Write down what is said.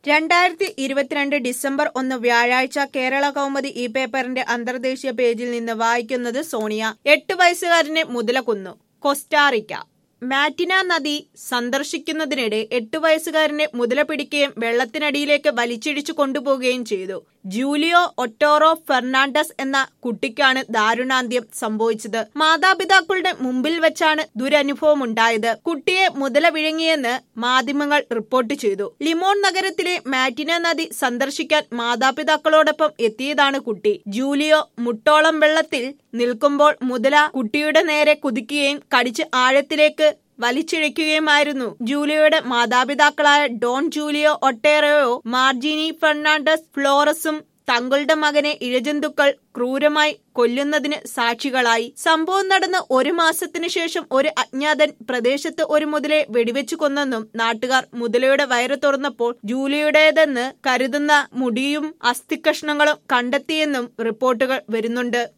രണ്ടായിരത്തി ഇരുപത്തിരണ്ട് ഡിസംബർ ഒന്ന് വ്യാഴാഴ്ച കേരള കൗമുദി ഈ പേപ്പറിന്റെ അന്തർദേശീയ പേജിൽ നിന്ന് വായിക്കുന്നത് സോണിയ എട്ട് വയസ്സുകാരനെ മുതല കൊന്നു കൊസ്റ്റാറിക്ക മാറ്റിന നദി സന്ദർശിക്കുന്നതിനിടെ എട്ട് വയസ്സുകാരനെ മുതല പിടിക്കുകയും വെള്ളത്തിനടിയിലേക്ക് വലിച്ചിടിച്ചു കൊണ്ടുപോവുകയും ചെയ്തു ജൂലിയോ ഒട്ടോറോ ഫെർണാണ്ടസ് എന്ന കുട്ടിക്കാണ് ദാരുണാന്ത്യം സംഭവിച്ചത് മാതാപിതാക്കളുടെ മുമ്പിൽ വെച്ചാണ് ദുരനുഭവമുണ്ടായത് കുട്ടിയെ മുതല വിഴുങ്ങിയെന്ന് മാധ്യമങ്ങൾ റിപ്പോർട്ട് ചെയ്തു ലിമോൺ നഗരത്തിലെ മാറ്റിന നദി സന്ദർശിക്കാൻ മാതാപിതാക്കളോടൊപ്പം എത്തിയതാണ് കുട്ടി ജൂലിയോ മുട്ടോളം വെള്ളത്തിൽ നിൽക്കുമ്പോൾ മുതല കുട്ടിയുടെ നേരെ കുതിക്കുകയും കടിച്ച് ആഴത്തിലേക്ക് വലിച്ചിഴയ്ക്കുകയുമായിരുന്നു ജൂലിയോയുടെ മാതാപിതാക്കളായ Don Julio Otero Margini Fernandez ഫ്ലോറസും തങ്ങളുടെ മകനെ ഇഴജന്തുക്കൾ ക്രൂരമായി കൊല്ലുന്നതിന് സാക്ഷികളായി സംഭവം നടന്ന് ഒരു മാസത്തിനു ശേഷം ഒരു അജ്ഞാതൻ പ്രദേശത്ത് ഒരു മുതലെ വെടിവെച്ചു കൊന്നെന്നും നാട്ടുകാർ മുതലയുടെ വയറ് തുറന്നപ്പോൾ ജൂലിയുടേതെന്ന് കരുതുന്ന മുടിയും അസ്ഥികഷ്ണങ്ങളും കണ്ടെത്തിയെന്നും റിപ്പോർട്ടുകൾ വരുന്നുണ്ട്